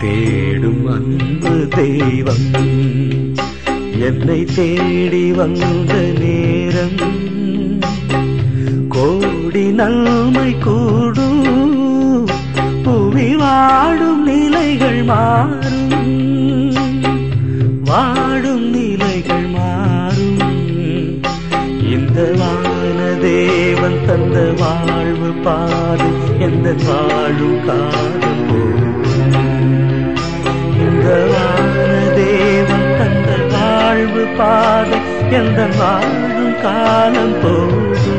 தேடும் அன்பு தெய்வம் என்னை தேடி வந்த நேரம் கோடி நன்மை கூடும் புவி வாடும் நிலைகள் மாறும் வாடும் நிலைகள் மாறும் இந்த வான தேவன் தந்த வாழ்வு பாடு எந்த வாழும் காலம் போகும் இந்த வான தேவன் தந்த வாழ்வு பாதை எந்த வாழும் காலம் போகும்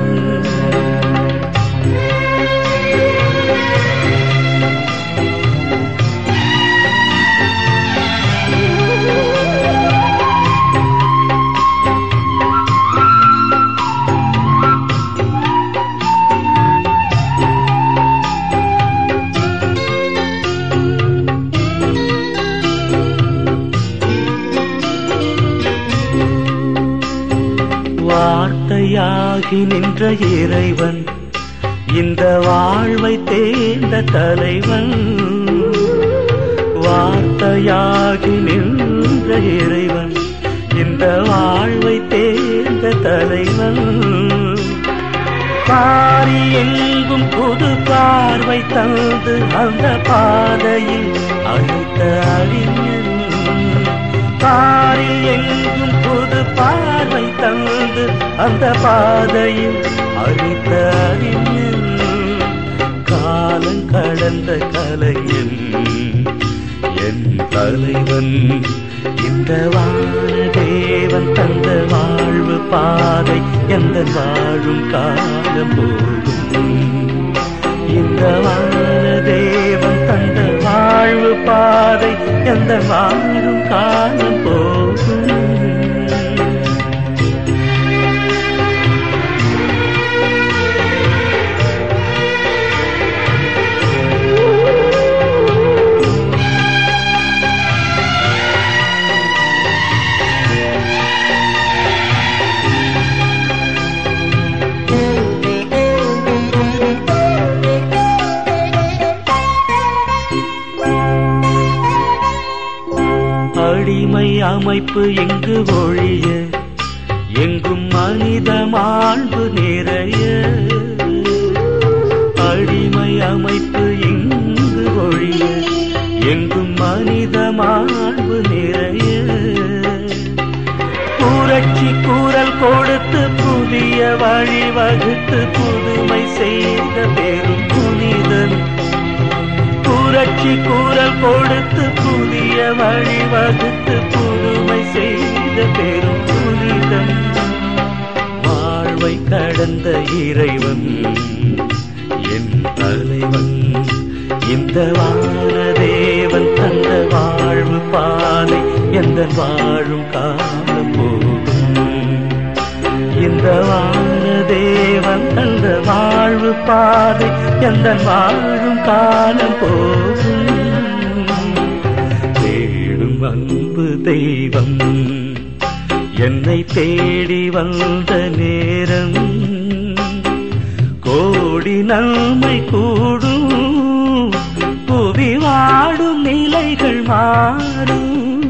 வார்த்தையாகி நின்ற இறைவன் இந்த வாழ்வை தேர்ந்த தலைவன் வார்த்தையாகி நின்ற இறைவன் இந்த வாழ்வை தேர்ந்த தலைவன் பாரி எங்கும் புது பார்வை தந்து அந்த பாதையில் அழைத்த அறிஞன் பாரில் எங்கும் புது பார்வை தந்து அந்த பாதையில் அழைத்த அறிஞன் காலம் கடந்த கலைஞன் என் தலைவன் இந்த வான தேவன் தந்த வாழ்வு பாதை எந்த வாழும் காலம் போகும் இந்த வான தேவன் தந்த வாழ்வு பாதை எந்த வாழும் காலம் போகும் அடிமை அமைப்பு எங்கு ஒழிய எங்கும் மனித மாண்பு நிறைய அடிமை அமைப்பு எங்கு ஒழிய எங்கும் மனித மாண்பு நிறைய புரட்சி கூறல் கொடுத்து புதிய வழி வகுத்து புதுமை செய்த பெரும் புனிதன் புரட்சி கூறல் கொடுத்து புதிய வழி வகுத்து புதுமை செய்த பெரும் புனிதன் வாழ்வை கடந்த இறைவன் என் தலைவன் இந்த வான தேவன் தந்த வாழ்வு பாதை எந்த வாழும் காலம் போகும் இந்த வான தேவன் தந்த வாழ்வு பாதை எந்த வாழும் காலம் போகும் தேடும் அன்பு தெய்வம் என்னை தேடி வந்த நேரம் கோடி நன்மை கூடும் புவி வாடும் நிலைகள் மாறும்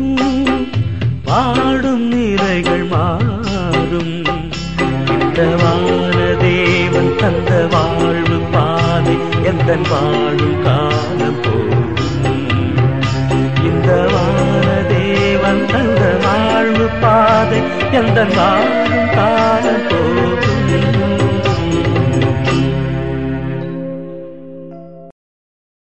வாடும் நிலைகள் மாறும் இந்த வான தேவன் தந்த வாழ்வு பாதை எந்த வாழும் காலம் போகும் இந்த வான தேவன் தந்த வாழ்வு பாதை எந்த வாழும் காலம் போகும்